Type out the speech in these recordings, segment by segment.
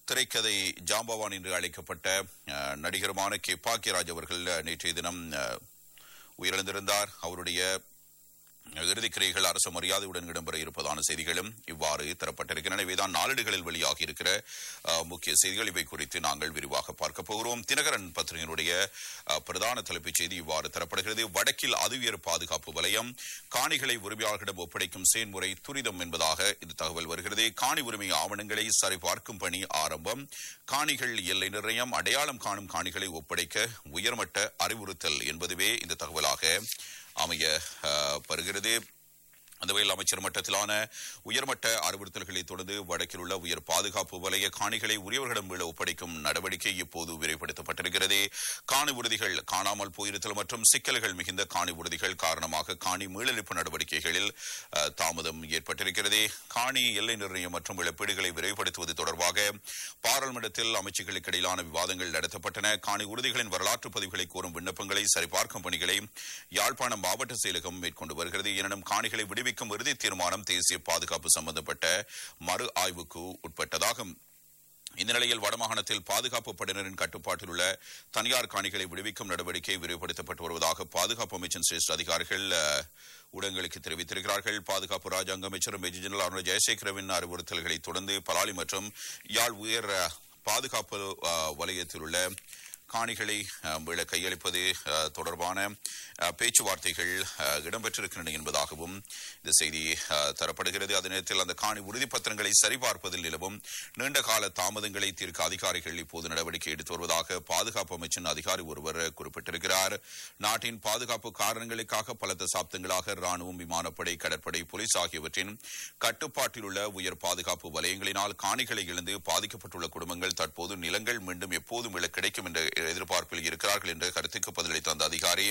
திரைக்கதை ஜாம்பவான் என்று அழைக்கப்பட்ட அஹ், நடிகருமான கே பாக்கியராஜ் அவர்கள் அஹ், நேற்றைய தினம் அஹ், உயிரிழந்திருந்தார் அவருடைய இறுதிக்கிரைகள் அரசு மரியாதையுடன் இடம்பெற இருப்பதான செய்திகளும் இவ்வாறு தரப்பட்டிருக்கின்றன இவைதான் நாளிடுகளில் வெளியாகி இருக்கிற அஹ், முக்கிய செய்திகள் இவை குறித்து நாங்கள் விரிவாக பார்க்க போகிறோம் தினகரன் பத்திரிகையினுடைய அஹ், பிரதான தலைப்புச் செய்தி இவ்வாறு தரப்படுகிறது வடக்கில் அதுவியர் பாதுகாப்பு வலயம் காணிகளை உரிமையாளர்களிடம் ஒப்படைக்கும் செயல்முறை துரிதம் என்பதாக இந்த தகவல் வருகிறது காணி உரிமை ஆவணங்களை சரிபார்க்கும் பணி ஆரம்பம் காணிகள் எல்லை நிர்ணயம் அடையாளம் காணும் காணிகளை ஒப்படைக்க உயர்மட்ட அறிவுறுத்தல் என்பதுவே இந்த தகவலாக அமைய அஹ், பெறுகிறது அந்த வகையில் அமைச்சர் மட்டத்திலான உயர்மட்ட அறிவுறுத்தல்களை தொடர்ந்து வடக்கில் உள்ள உயர் பாதுகாப்பு வலய காணிகளை உரியவர்களிடம் மீள ஒப்படைக்கும் நடவடிக்கை இப்போது விரைவுபடுத்தப்பட்டிருக்கிறது காணி உறுதிகள் காணாமல் போயிருத்தல் மற்றும் சிக்கல்கள் மிகுந்த காணி உறுதிகள் காரணமாக காணி மீளெழுப்பு நடவடிக்கைகளில் அஹ், தாமதம் ஏற்பட்டிருக்கிறது காணி எல்லை நிர்ணயம் மற்றும் இழப்பீடுகளை விரைவுபடுத்துவது தொடர்பாக பாராளுமன்றத்தில் அமைச்சுகளுக்கு இடையிலான விவாதங்கள் நடத்தப்பட்டன காணி உறுதிகளின் வரலாற்று பதிவுகளை கோரும் விண்ணப்பங்களை சரிபார்க்கும் பணிகளை யாழ்ப்பாணம் மாவட்ட செயலகம் மேற்கொண்டு வருகிறது எனினும் காணிகளை விடுவிக்கும் இறுதி தீர்மானம் தேசிய பாதுகாப்பு சம்பந்தப்பட்ட மறு ஆய்வுக்கு உட்பட்டதாகும் இந்த நிலையில் வடமாகாணத்தில் பாதுகாப்பு படையினரின் கட்டுப்பாட்டில் உள்ள தனியார் காணிகளை விடுவிக்கும் நடவடிக்கை விரிவுபடுத்தப்பட்டு வருவதாக பாதுகாப்பு அமைச்சின் சிரேஷ்ட அதிகாரிகள் அஹ், ஊடகங்களுக்கு தெரிவித்திருக்கிறார்கள் பாதுகாப்பு ராஜாங்க அமைச்சர் மேஜர் ஜெனரல் அருண் ஜெயசேகரவின் அறிவுறுத்தல்களை தொடர்ந்து பலாலி மற்றும் யாழ் உயர் அஹ், பாதுகாப்பு அஹ், வலயத்தில் உள்ள காணிகளை அஹ், மீள கையளிப்பது அஹ், தொடர்பான அஹ், பேச்சுவார்த்தைகள் அஹ், இடம்பெற்றிருக்கின்றன என்பதாகவும் இந்த செய்தி அஹ், தரப்படுகிறது அதே நேரத்தில் அந்த காணி உறுதிப்பத்திரங்களை சரிபார்ப்பதில் நிலவும் நீண்ட கால தாமதங்களை தீர்க்க அதிகாரிகள் இப்போது நடவடிக்கை எடுத்து வருவதாக பாதுகாப்பு அமைச்சின் அதிகாரி ஒருவர் குறிப்பிட்டிருக்கிறார் நாட்டின் பாதுகாப்பு காரணங்களுக்காக பல தசாப்தங்களாக ராணுவம் விமானப்படை கடற்படை போலீஸ் ஆகியவற்றின் கட்டுப்பாட்டில் உள்ள உயர் பாதுகாப்பு வலயங்களினால் காணிகளை இழந்து பாதிக்கப்பட்டுள்ள குடும்பங்கள் தற்போது நிலங்கள் மீண்டும் எப்போதும் இழ கிடைக்கும் என்ற எதிர்பார்ப்பில் இருக்கிறார்கள் என்ற கருத்துக்கு பதிலளித்த அந்த அதிகாரி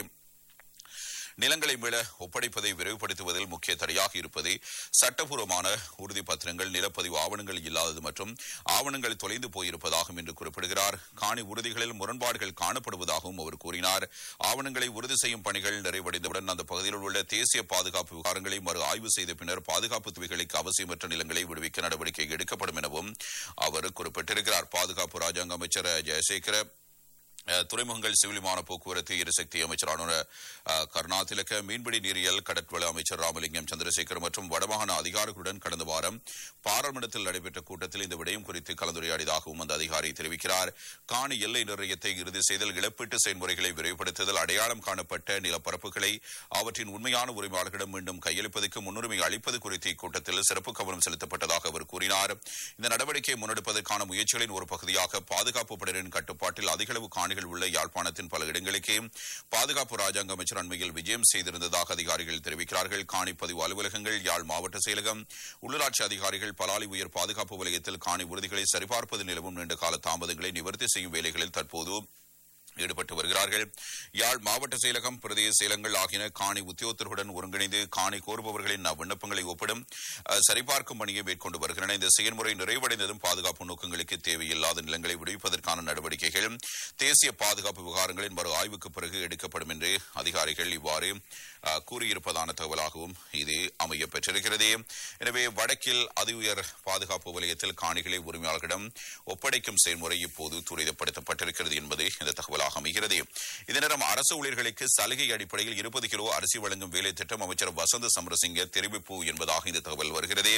நிலங்களை மீள ஒப்படைப்பதை விரைவுபடுத்துவதில் முக்கிய தடையாக இருப்பது சட்டப்பூர்வமான உறுதிப்பத்திரங்கள் நிலப்பதிவு ஆவணங்கள் இல்லாதது மற்றும் ஆவணங்கள் தொலைந்து போயிருப்பதாகும் என்று குறிப்பிடுகிறார் காணி உறுதிகளில் முரண்பாடுகள் காணப்படுவதாகவும் அவர் கூறினார் ஆவணங்களை உறுதி செய்யும் பணிகள் நிறைவடைந்தவுடன் அந்த பகுதியில் உள்ள தேசிய பாதுகாப்பு விவகாரங்களை மறு ஆய்வு செய்த பின்னர் பாதுகாப்பு துறைகளுக்கு அவசியமற்ற நிலங்களை விடுவிக்க நடவடிக்கை எடுக்கப்படும் எனவும் அவர் குறிப்பிட்டிருக்கிறார் பாதுகாப்பு ராஜாங்க அமைச்சர் ஜெயசேகர அஹ், துறைமுகங்கள் சிவில் விமான போக்குவரத்து எரிசக்தி அமைச்சரான அஹ், கருணா திலக மீன்பிடி நீரியல் கடற்வள அமைச்சர் ராமலிங்கம் சந்திரசேகர் மற்றும் வடமாகாண அதிகாரிகளுடன் கடந்த வாரம் பாராளுமன்றத்தில் நடைபெற்ற கூட்டத்தில் இந்த விடயம் குறித்து கலந்துரையாடியதாகவும் அந்த அதிகாரி தெரிவிக்கிறார் காணி எல்லை நிர்ணயத்தை இறுதி செய்தல் இழப்பீட்டு செயல்முறைகளை விரைவுபடுத்துதல் அடையாளம் காணப்பட்ட நிலப்பரப்புகளை அவற்றின் உண்மையான உரிமையாளர்களிடம் மீண்டும் கையளிப்பதற்கு முன்னுரிமை அளிப்பது குறித்து இக்கூட்டத்தில் சிறப்பு கவனம் செலுத்தப்பட்டதாக அவர் கூறினார் இந்த நடவடிக்கையை முன்னெடுப்பதற்கான முயற்சிகளின் ஒரு பகுதியாக பாதுகாப்பு படையினரின் கட்டுப்பாட்டில் அதிகளவு காணிகள் உள்ள யாழ்ப்பாணத்தின் பல இடங்களுக்கு பாதுகாப்பு ராஜாங்க அமைச்சர் அண்மையில் விஜயம் செய்திருந்ததாக அதிகாரிகள் தெரிவிக்கிறார்கள் காணி பதிவு அலுவலகங்கள் யாழ் மாவட்ட செயலகம் உள்ளூராட்சி அதிகாரிகள் பலாலி உயர் பாதுகாப்பு வலயத்தில் காணி உறுதிகளை சரிபார்ப்பது நிலவும் நீண்ட கால தாமதங்களை நிவர்த்தி செய்யும் வேலைகளில் தற்போது ஈடுபட்டு வருகிறார்கள் யாழ் மாவட்ட செயலகம் பிரதேச செயலங்கள் ஆகியன காணி உத்தியோகத்தர்களுடன் ஒருங்கிணைந்து காணி கோருபவர்களின் விண்ணப்பங்களை ஒப்பிடும் அஹ், சரிபார்க்கும் பணியை மேற்கொண்டு வருகின்றன இந்த செயல்முறை நிறைவடைந்ததும் பாதுகாப்பு நோக்கங்களுக்கு தேவையில்லாத நிலங்களை விடுவிப்பதற்கான நடவடிக்கைகள் தேசிய பாதுகாப்பு விவகாரங்களின் மறு ஆய்வுக்கு பிறகு எடுக்கப்படும் என்று அதிகாரிகள் இவ்வாறு அஹ், கூறியிருப்பதான தகவலாகவும் இது அமைய பெற்றிருக்கிறது எனவே வடக்கில் அதி உயர் பாதுகாப்பு வலயத்தில் காணிகளை உரிமையாளர்களிடம் ஒப்படைக்கும் செயல்முறை இப்போது துரிதப்படுத்தப்பட்டிருக்கிறது என்பது இந்த தகவலாக அமைகிறது இதே நேரம் அரசு ஊழியர்களுக்கு சலுகை அடிப்படையில் இருபது கிலோ அரிசி வழங்கும் வேலை திட்டம் அமைச்சர் வசந்த சமரசிங்க தெரிவிப்பு என்பதாக இந்த தகவல் வருகிறது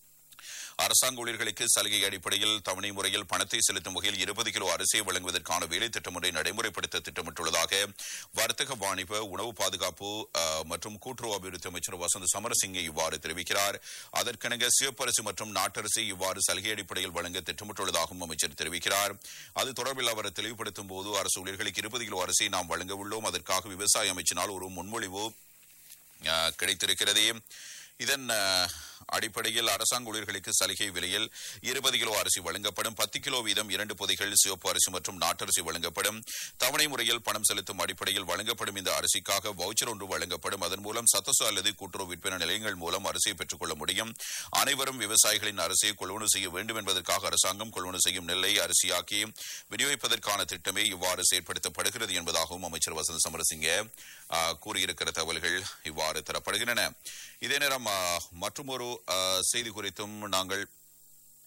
அரசாங்க ஊழியர்களுக்கு சலுகை அடிப்படையில் தவணை முறையில் பணத்தை செலுத்தும் வகையில் இருபது கிலோ அரிசியை வழங்குவதற்கான வேலை திட்டம் ஒன்றை நடைமுறைப்படுத்த திட்டமிட்டுள்ளதாக வர்த்தக வாணிப உணவு பாதுகாப்பு அஹ், மற்றும் கூட்டுறவு அபிவிருத்தி அமைச்சர் வசந்த் சமரசிங்கே இவ்வாறு தெரிவிக்கிறார் அதற்கெனக சிவப்பரிசி மற்றும் நாட்டரிசி இவ்வாறு சலுகை அடிப்படையில் வழங்க திட்டமிட்டுள்ளதாகவும் அமைச்சர் தெரிவிக்கிறார் அது தொடர்பில் அவர் தெளிவுபடுத்தும் போது அரசு ஊழியர்களுக்கு இருபது கிலோ அரிசி நாம் வழங்க உள்ளோம் அதற்காக விவசாய அமைச்சினால் ஒரு முன்மொழிவு அஹ், கிடைத்திருக்கிறது இதன் அஹ், அடிப்படையில் அரசாங்க ஊழியர்களுக்கு சலுகை விலையில் இருபது கிலோ அரிசி வழங்கப்படும் பத்து கிலோ வீதம் இரண்டு பொதிகள் சிவப்பு அரிசி மற்றும் நாட்டரிசி வழங்கப்படும் தவணை முறையில் பணம் செலுத்தும் அடிப்படையில் வழங்கப்படும் இந்த அரிசிக்காக வவுச்சர் ஒன்று வழங்கப்படும் அதன் மூலம் சத்தசு அல்லது கூட்டுறவு விற்பனை நிலையங்கள் மூலம் அரிசியை பெற்றுக் கொள்ள முடியும் அனைவரும் விவசாயிகளின் அரிசியை கொள்வனு செய்ய வேண்டும் என்பதற்காக அரசாங்கம் கொள்வனு செய்யும் நெல்லை அரிசியாக்கி விநியோகிப்பதற்கான திட்டமே இவ்வாறு செயற்படுத்தப்படுகிறது என்பதாகவும் அமைச்சர் வசந்த் சமரசிங்க ஆ, கூறியிருக்கிற தகவல்கள் இவ்வாறு தரப்படுகின்றன இதே நேரம் மற்றும் ஒரு செய்தி குறித்தும் நாங்கள்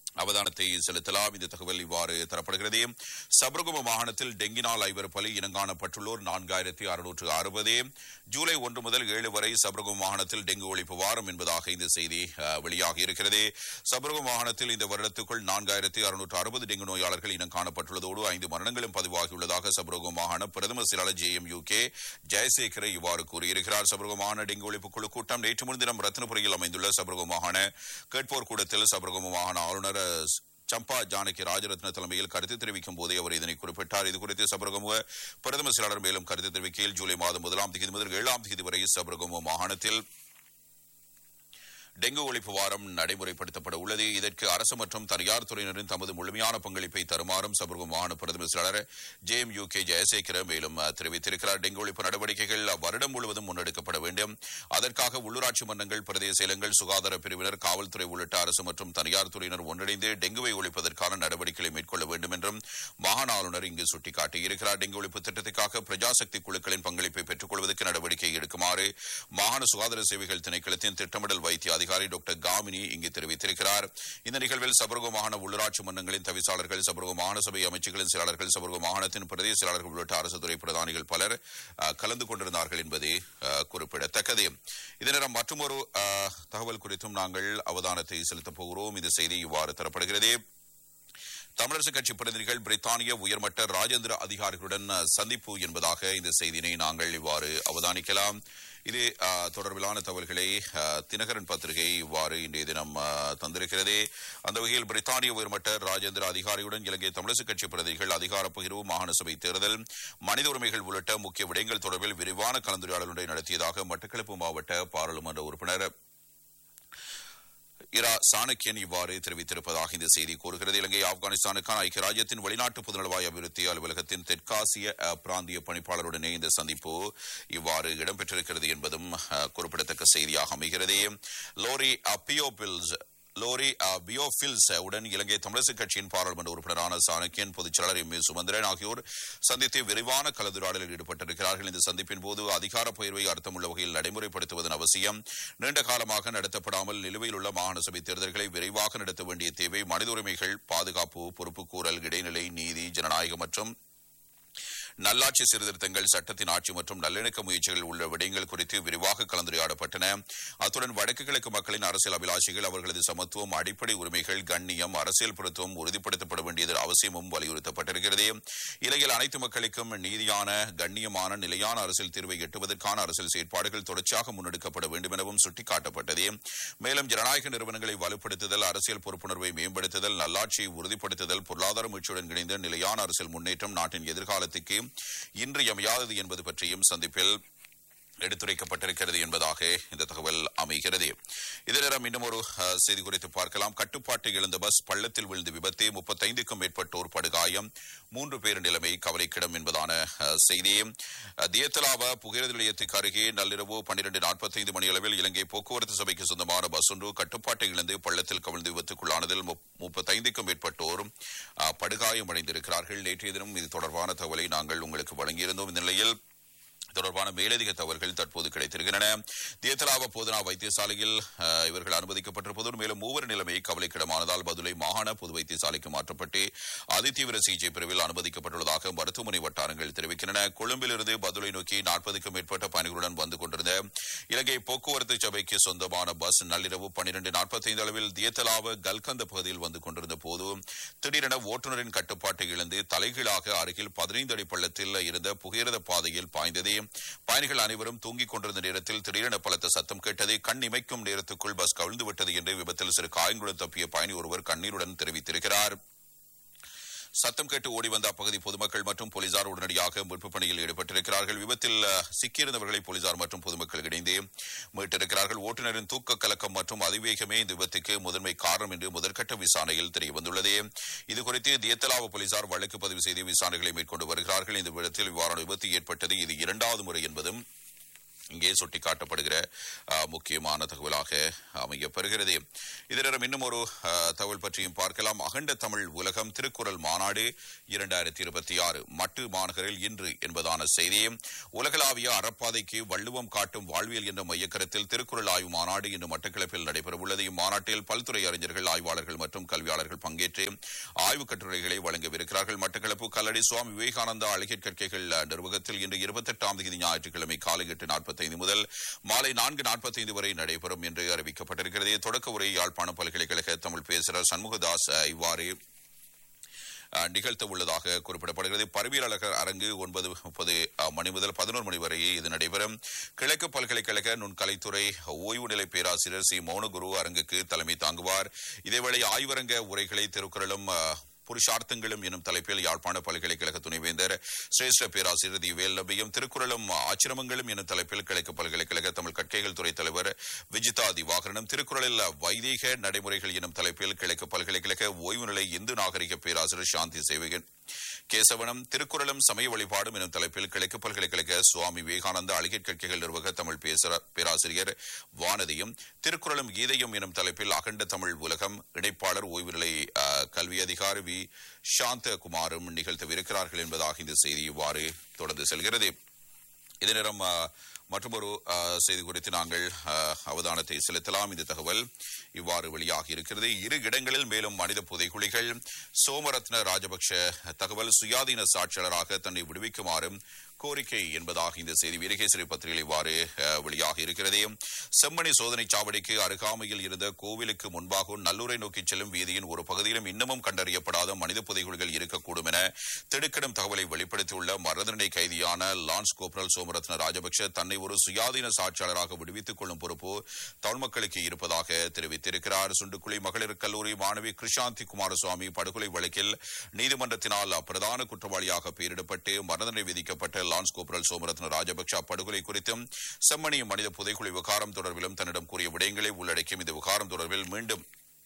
அவதானத்தை செலுத்தலாம் இந்த தகவல் இவ்வாறு தரப்படுகிறது சபரகும மாகாணத்தில் டெங்கினால் ஐவர் பலி இனங்காணப்பட்டுள்ளோர் நான்காயிரத்தி அறுநூற்று அறுபது ஜூலை ஒன்று முதல் ஏழு வரை சபரகும மாகாணத்தில் டெங்கு ஒழிப்பு வாரம் என்பதாக இந்த செய்தி அஹ், வெளியாகி இருக்கிறது சபரகும மாகாணத்தில் இந்த வருடத்துக்குள் நான்காயிரத்தி அறுநூற்று அறுபது டெங்கு நோயாளர்கள் இனம் காணப்பட்டுள்ளதோடு ஐந்து மரணங்களும் பதிவாகியுள்ளதாக சபரகும மாகாண பிரதம செயலாளர் J M U K Jayasekara இவ்வாறு கூறியிருக்கிறார் சபரகும மாகாண டெங்கு ஒழிப்பு குழு கூட்டம் நேற்று முன்தினம் ரத்னபுரியில் அமைந்துள்ள சபரகும மாகாண கேட்போர் கூடத்தில் சபரகும மாகாண ஆளுநர் அஹ், சம்பா ஜானகி ராஜரத்ன தலைமையில் கருத்து தெரிவிக்கும் போதே அவர் இதனை குறிப்பிட்டார் இது குறித்து சபரகமுக பிரதம செயலாளர் மேலும் கருத்து தெரிவிக்கையில் ஜூலை மாதம் முதலாம் தேதி முதல் ஏழாம் தேதி வரை சபரகமுக மாகாணத்தில் டெங்கு ஒழிப்பு வாரம் நடைமுறைப்படுத்தப்பட உள்ளது இதற்கு அரசு மற்றும் தனியார் துறையினரின் தமது முழுமையான பங்களிப்பை தருமாறும் சபரகம் மாகாண பிரதம செயலாளர் J M U K Jayasekara மேலும் அஹ், தெரிவித்திருக்கிறார் டெங்கு ஒழிப்பு நடவடிக்கைகள் வருடம் முழுவதும் முன்னெடுக்கப்பட வேண்டும் அதற்காக உள்ளூராட்சி மன்றங்கள் பிரதேச செயலங்கள் சுகாதார பிரிவினர் காவல்துறை உள்ளிட்ட அரசு மற்றும் தனியார் துறையினர் ஒன்றிணைந்து டெங்குவை ஒழிப்பதற்கான நடவடிக்கைகளை மேற்கொள்ள வேண்டும் என்றும் மாகாண ஆளுநர் இங்கு சுட்டிக்காட்டியிருக்கிறார் டெங்கு ஒழிப்பு திட்டத்துக்காக பிரஜாசக்தி குழுக்களின் பங்களிப்பை பெற்றுக் கொள்வதற்கு நடவடிக்கை எடுக்குமாறு மாகாண சுகாதார சேவைகள் திணைக்களத்தின் திட்டமிடல் வைத்திய அதிகாரி டாக்டர் காமினி இங்கு தெரிவித்திருக்கிறார் இந்த நிகழ்வில் சபரக மாகாண உள்ளூராட்சி மன்றங்களின் தவிசாளர்கள் சபரக மாகாண சபை அமைச்சுகளின் செயலாளர்கள் சபரக மாகாணத்தின் பிரதேச செயலாளர்கள் உள்ளிட்ட அரசு துறை பிரதானிகள் பலர் அஹ், கலந்து கொண்டிருந்தார்கள் என்பது அஹ், குறிப்பிடத்தக்கது இதே நேரம் மற்றொரு அஹ், தகவல் குறித்தும் நாங்கள் அவதானத்தை செலுத்தப் போகிறோம் இந்த செய்தி இவ்வாறு தரப்படுகிறது தமிழரசு கட்சி பிரதிநிதிகள் பிரித்தானிய உயர்மட்ட ராஜேந்திர அதிகாரிகளுடன் அஹ், சந்திப்பு என்பதாக இந்த செய்தியினை நாங்கள் இவ்வாறு அவதானிக்கலாம் இது அஹ், தொடர்பிலான தகவல்களை அஹ், தினகரன் பத்திரிகை இவ்வாறு இன்றைய தினம் அஹ், தந்திருக்கிறது அந்த வகையில் பிரித்தானிய உயர்மட்ட ராஜேந்திர அதிகாரியுடன் இலங்கை தமிழரசு கட்சி பிரதிநிதிகள் அதிகார பகிர்வு மாகாண சபை தேர்தல் மனித உரிமைகள் உள்ளிட்ட முக்கிய விடயங்கள் தொடர்பில் விரிவான கலந்துரையாடல் ஒன்றை நடத்தியதாக மட்டக்களப்பு மாவட்ட பாராளுமன்ற உறுப்பினர் இரா சாணக்கியன் இவ்வாறு தெரிவித்திருப்பதாக இந்த செய்தி கூறுகிறது இலங்கை ஆப்கானிஸ்தானுக்கான ஐக்கிய ராஜ்யத்தின் வெளிநாட்டு பொதுநலவாய் அபிவிருத்தி அலுவலகத்தின் தெற்காசிய அஹ், பிராந்திய பணிப்பாளருடனே இந்த சந்திப்பு இவ்வாறு இடம்பெற்றிருக்கிறது என்பதும் அஹ், குறிப்பிடத்தக்க செய்தியாக அமைகிறது லோரி அப்பியோபில்ஸ் லோரி அஹ், பியோபில்ஸ் உடன் இலங்கை தமிழரசு கட்சியின் பாராளுமன்ற உறுப்பினரான சாணக்கியன் பொதுச் செயலாளர் எம் ஏ சுமந்திரன் ஆகியோர் சந்தித்து விரிவான கலந்துரையாடலில் ஈடுபட்டிருக்கிறார்கள் இந்த சந்திப்பின் போது அதிகார பகிர்வை அர்த்தமுள்ள வகையில் நடைமுறைப்படுத்துவதன் அவசியம் நீண்ட காலமாக நடத்தப்படாமல் நிலுவையில் உள்ள மாகாண சபை தேர்தல்களை விரைவாக நடத்த வேண்டிய தேவை மனித உரிமைகள் பாதுகாப்பு பொறுப்புக்கூறல் இடைநிலை நீதி ஜனநாயகம் மற்றும் நல்லாட்சி சீர்திருத்தங்கள் சட்டத்தின் ஆட்சி மற்றும் நல்லிணக்க முயற்சிகள் உள்ள விடயங்கள் குறித்து விரிவாக கலந்துரையாடப்பட்டன அத்துடன் வடக்கு கிழக்கு மக்களின் அரசியல் அபிலாஷிகள் அவர்களது சமத்துவம் அடிப்படை உரிமைகள் கண்ணியம் அரசியல் பிரத்துவம் உறுதிப்படுத்தப்பட வேண்டியது அவசியமும் வலியுறுத்தப்பட்டிருக்கிறது இலங்கையில் அனைத்து மக்களுக்கும் நீதியான கண்ணியமான நிலையான அரசியல் தீர்வை எட்டுவதற்கான அரசியல் செயற்பாடுகள் தொடர்ச்சியாக முன்னெடுக்கப்பட வேண்டும் எனவும் சுட்டிக்காட்டப்பட்டது மேலும் ஜனநாயக நிறுவனங்களை வலுப்படுத்துதல் அரசியல் பொறுப்புணர்வை மேம்படுத்துதல் நல்லாட்சியை உறுதிப்படுத்துதல் பொருளாதார முயற்சியுடன் இணைந்த நிலையான அரசியல் முன்னேற்றம் நாட்டின் எதிர்காலத்துக்கு இன்றியமையாதது என்பது பற்றியும் சந்திப்பில் எடுத்துரைக்கப்பட்டிருக்கிறது என்பதாக இந்த தகவல் அமைகிறது இதே நேரம் இன்னும் ஒரு அஹ், செய்தி குறித்து பார்க்கலாம் கட்டுப்பாட்டை இழந்த பஸ் பள்ளத்தில் விழுந்து விபத்து முப்பத்தைந்துக்கும் மேற்பட்டோர் படுகாயம் மூன்று பேர் நிலைமை கவலைக்கிடம் என்பதான அஹ், செய்தி அஹ், தியத்தலாவ புகையிரத நிலையத்துக்கு அருகே நள்ளிரவு பன்னிரண்டு நாற்பத்தைந்து மணி அளவில் இலங்கை போக்குவரத்து சபைக்கு சொந்தமான பஸ் ஒன்று கட்டுப்பாட்டை இழந்து பள்ளத்தில் கவிழ்ந்து விபத்துக்குள்ளானதில் முப்- முப்பத்தைந்துக்கும் மேற்பட்டோர் அஹ், படுகாயம் அடைந்திருக்கிறார்கள் நேற்றைய தினம் இது தொடர்பான தகவலை நாங்கள் உங்களுக்கு வழங்கியிருந்தோம் இந்த நிலையில் தொடர்பான மேலதிக தகவல்கள் தற்போது கிடைத்திருக்கின்றன தேத்தலாவ போதனா வைத்தியசாலையில் அஹ், இவர்கள் அனுமதிக்கப்பட்டிருப்பதோடு மேலும் மூவர் நிலைமை கவலைக்கிடமானதால் பதுளை மாகாண பொது வைத்தியசாலைக்கு மாற்றப்பட்டு அதிதீவிர சிகிச்சை பிரிவில் அனுமதிக்கப்பட்டுள்ளதாக மருத்துவமனை வட்டாரங்கள் தெரிவிக்கின்றன கொழும்பிலிருந்து பதுளை நோக்கி நாற்பதுக்கும் மேற்பட்ட பயணிகளுடன் வந்து கொண்டிருந்த இலங்கை போக்குவரத்து சபைக்கு சொந்தமான பஸ் நள்ளிரவு பன்னிரண்டு நாற்பத்தைந்து அளவில் தியத்தலாவ கல்கந்த பகுதியில் வந்து கொண்டிருந்த போது திடீரென ஓட்டுநரின் கட்டுப்பாட்டை இழந்து தலைகீழாக அருகில் பதினைந்து அடி பள்ளத்தில் இருந்த புகையிரத பாதையில் பாய்ந்தது பயணிகள் அனைவரும் தூங்கிக் கொண்டிருந்த நேரத்தில் திடீரென பலத்த சத்தம் கேட்டது கண் இமைக்கும் நேரத்துக்குள் பஸ் கவிழ்ந்து விட்டது என்று விபத்தில் சிறு காயங்களுடன் தப்பிய பயணி ஒருவர் கண்ணீருடன் தெரிவித்திருக்கிறார் சத்தம் கேட்டு ஓடி வந்த அப்பகுதி பொதுமக்கள் மற்றும் போலீசார் உடனடியாக மீட்புப் பணியில் ஈடுபட்டிருக்கிறார்கள் விபத்தில் அஹ், சிக்கியிருந்தவர்களை போலீசார் மற்றும் பொதுமக்கள் இணைந்து மீட்டிருக்கிறார்கள் ஓட்டுநரின் தூக்க கலக்கம் மற்றும் அதிவேகமே இந்த விபத்துக்கு முதன்மை காரணம் என்று முதற்கட்ட விசாரணையில் தெரியவந்துள்ளது இதுகுறித்து தியத்தலாவ போலீசார் வழக்கு பதிவு செய்து விசாரணைகளை மேற்கொண்டு வருகிறார்கள் இந்த விதத்தில் இவ்வாறான விபத்து ஏற்பட்டது இது இரண்டாவது முறை என்பதும் இங்கே சுட்டிக்காட்டப்படுகிற அஹ், முக்கியமான தகவலாக அமையப்பெறுகிறது இதனிடம் இன்னும் ஒரு அஹ், தகவல் பற்றியும் பார்க்கலாம் அகண்ட தமிழ் உலகம் திருக்குறள் மாநாடு இரண்டாயிரத்தி இருபத்தி ஆறு மட்டு மாநகரில் இன்று என்பதான செய்தி உலகளாவிய அறப்பாதைக்கு வள்ளுவம் காட்டும் வாழ்வியல் என்ற மையக்கருத்தில் திருக்குறள் ஆய்வு மாநாடு இன்று மட்டக்களப்பில் நடைபெறவுள்ளது இம்மாநாட்டில் பல்துறை அறிஞர்கள் ஆய்வாளர்கள் மற்றும் கல்வியாளர்கள் பங்கேற்று ஆய்வுக் கட்டுரைகளை வழங்கவிருக்கிறார்கள் மட்டக்களப்பு கல்லடி சுவாமி விவேகானந்தா அழகிய கற்கைகள் நிர்வாகத்தில் இன்று இருபத்தெட்டாம் தேதி ஞாயிற்றுக்கிழமை காலை எட்டு நாற்பத்தைந்து முதல் மாலை நான்கு நாற்பத்தைந்து வரை நடைபெறும் என்று அறிவிக்கப்பட்டிருக்கிறது தொடக்க உரை யாழ்ப்பாணம் பல்கலைக்கழக தமிழ் பேசுகிறார் சண்முகதாஸ் அஹ், இவ்வாறு அஹ், நிகழ்த்த உள்ளதாக குறிப்பிடப்படுகிறது பரவியலகர் அரங்கு ஒன்பது முப்பது மணி முதல் பதினோரு மணி வரை இது நடைபெறும் கிழக்கு பல்கலைக்கழக நுண்கலைத்துறை ஓய்வு நிலை பேராசிரியர் சி மௌனகுரு அரங்குக்கு தலைமை தாங்குவார் இதேவேளை ஆய்வரங்க உரைகளை திருக்குறளும் அஹ், புருஷார்த்தங்களும் எனும் தலைப்பில் யாழ்ப்பாண பல்கலைக்கழக துணைவேந்தர் சிரேஷ்ட பேராசிரியர் தி வேல்லபியும் திருக்குறளும் ஆச்சிரமங்களும் எனும் தலைப்பில் கிழக்கு பல்கலைக்கழக தமிழ் கற்கைகள் துறை தலைவர் விஜிதா திவாகரனும் திருக்குறளில் வைதீக நடைமுறைகள் எனும் தலைப்பில் கிழக்கு பல்கலைக்கழக ஓய்வு நிலை இந்து நாகரிக பேராசிரியர் சாந்தி சேவகன் கேசவனம் திருக்குறளும் சமய வழிபாடும் எனும் தலைப்பில் கிழக்கு பல்கலைக்கழக சுவாமி விவேகானந்த அழகிய கற்கைகள் நிர்வாக தமிழ் பேசுற- பேராசிரியர் வானதியும் திருக்குறளும் கீதையும் எனும் தலைப்பில் அகண்ட தமிழ் உலகம் இணைப்பாளர் ஓய்வு நிலை அஹ், கல்வி அதிகாரி வி சாந்தகுமாரும் நிகழ்த்தவிருக்கிறார்கள் என்பதாக இந்த செய்தி இவ்வாறு தொடர்ந்து செல்கிறது இதே நேரம் மற்றொரு செய்தி குறித்து நாங்கள் அஹ், அவதானத்தை செலுத்தலாம் இந்த தகவல் இவ்வாறு வெளியாகி இருக்கிறது இரு இடங்களில் மேலும் மனித புதைகுழிகள் சோமரத்ன ராஜபக்ஷ தகவல் சுயாதீன சாட்சியாளராக தன்னை விடுவிக்குமாறும் கோரிக்கை என்பதாக இந்த செய்தி வீரகேசரி பத்திரிகையில் இவ்வாறு அஹ், வெளியாகி இருக்கிறது செம்மணி சோதனை சாவடிக்கு அருகாமையில் இருந்த கோவிலுக்கு முன்பாகவும் நல்லூரை நோக்கி செல்லும் வீதியின் ஒரு பகுதியிலும் இன்னமும் கண்டறியப்படாத மனித புதைகுழிகள் இருக்கக்கூடும் என திடுக்கிடும் தகவலை வெளிப்படுத்தியுள்ள மரணதண்டனை கைதியான லான்ஸ் கோப்ரல் சோமரத்ன ராஜபக்ஷ தன்னை ஒரு சுயாதீன சாட்சியாளராக விடுவித்துக் கொள்ளும் பொறுப்பு தமிழ் மக்களுக்கு இருப்பதாக தெரிவித்திருக்கிறார் சுண்டுக்குழி மகளிர் கல்லூரி மாணவி கிருஷாந்தி குமாரசுவாமி படுகொலை வழக்கில் நீதிமன்றத்தினால் பிரதான குற்றவாளியாக பெயரிடப்பட்டு மரணதண்டனை விதிக்கப்பட்ட லான்ஸ் கோப்ரல் சோமரத்ன ராஜபக்ஷ படுகொலை குறித்தும் செம்மணி மனித புதைக்குழி விவகாரம் தொடர்பிலும் தன்னிடம் கூறிய விடயங்களை உள்ளடக்கியும் இந்த விவகாரம் தொடர்பில் மீண்டும்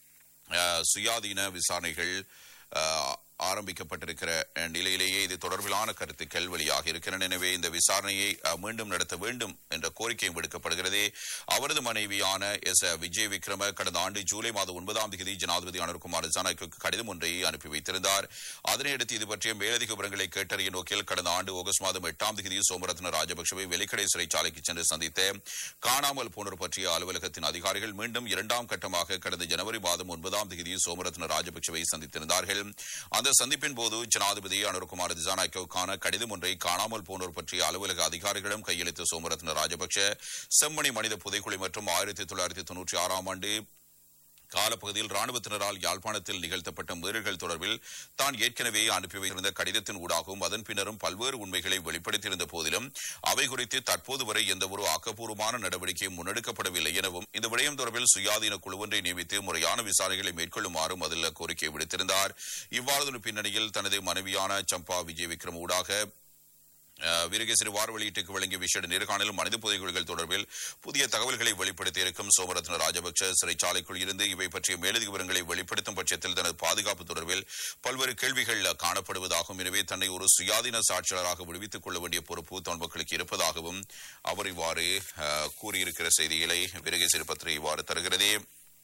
அஹ், சுயாதீன விசாரணைகள் அஹ், ஆரம்பிக்கப்பட்டிருக்கிற அஹ், நிலையிலேயே இது தொடர்பிலான கருத்துக்கள் வெளியாக இருக்கின்றன எனவே இந்த விசாரணையை அஹ், மீண்டும் நடத்த வேண்டும் என்ற கோரிக்கையும் விடுக்கப்படுகிறது அவரது மனைவியான எஸ் விஜய் விக்ரம கடந்த ஆண்டு ஜூலை மாதம் ஒன்பதாம் தேதி ஜனாதிபதி அனுர்குமார் ஜனநாயக்கு கடிதம் ஒன்றை அனுப்பி வைத்திருந்தார் அதனையடுத்து இது பற்றிய மேலதிக விவரங்களை கேட்டறிய நோக்கில் கடந்த ஆண்டு ஆகஸ்ட் மாதம் எட்டாம் தேதி சோமரத்ன ராஜபக்சவை வெலிக்கடை சிறைச்சாலைக்கு சென்று சந்தித்த காணாமல் போனோர் பற்றிய அலுவலகத்தின் அதிகாரிகள் மீண்டும் இரண்டாம் கட்டமாக கடந்த ஜனவரி மாதம் ஒன்பதாம் தேதி சோமரத்ன ராஜபக்சவை சந்தித்திருந்தார்கள் அந்த சந்திப்பின் போது ஜனாதிபதி அனுர்குமார் திசாநாயக்கவுக்கான கடிதம் ஒன்றை காணாமல் போனோர் பற்றிய அலுவலக அதிகாரிகளிடம் கையளித்த சோமரத்ன ராஜபக்ஷ செம்மணி மனித புதைக்குழி மற்றும் ஆயிரத்தி தொள்ளாயிரத்தி தொன்னூற்றி ஆறாம் ஆண்டு காலப்பகுதியில் ராணுவத்தினரால் யாழ்ப்பாணத்தில் நிகழ்த்தப்பட்ட மீறல்கள் தொடர்பில் தான் ஏற்கனவே அனுப்பி வைத்திருந்த கடிதத்தின் ஊடாகவும் அதன் பின்னரும் பல்வேறு உண்மைகளை வெளிப்படுத்தியிருந்த போதிலும் அவை குறித்து தற்போது வரை எந்தவொரு ஆக்கப்பூர்வமான நடவடிக்கையும் முன்னெடுக்கப்படவில்லை எனவும் இந்த விடயம் தொடர்பில் சுயாதீன குழுவொன்றை நியமித்து முறையான விசாரணைகளை மேற்கொள்ளுமாறும் அதில் கோரிக்கை விடுத்திருந்தார் இவ்வாறு பின்னணியில் தனது மனைவியான சம்பா விஜய் விக்ரம் ஊடாக அஹ், வீரகேசரி வார வெளியீட்டுக்கு வழங்கிய விசேட நேர்காணலும் மனித புதைகுழிகள் தொடர்பில் புதிய தகவல்களை வெளிப்படுத்தியிருக்கும் சோமரத்ன ராஜபக்ச சிறைச்சாலைக்குள் இருந்து இவை பற்றிய மேலதிக விவரங்களை வெளிப்படுத்தும் பட்சத்தில் தனது பாதுகாப்பு தொடர்பில் பல்வேறு கேள்விகள் காணப்படுவதாகவும் எனவே தன்னை ஒரு சுயாதீன சாட்சியாளராக விடுவித்துக் கொள்ள வேண்டிய பொறுப்பு தமிழ் மக்களுக்கு இருப்பதாகவும் அவர் இவ்வாறு அஹ், கூறியிருக்கிற செய்திகளை வீரகேசரி பத்திரிகை இவ்வாறு தருகிறது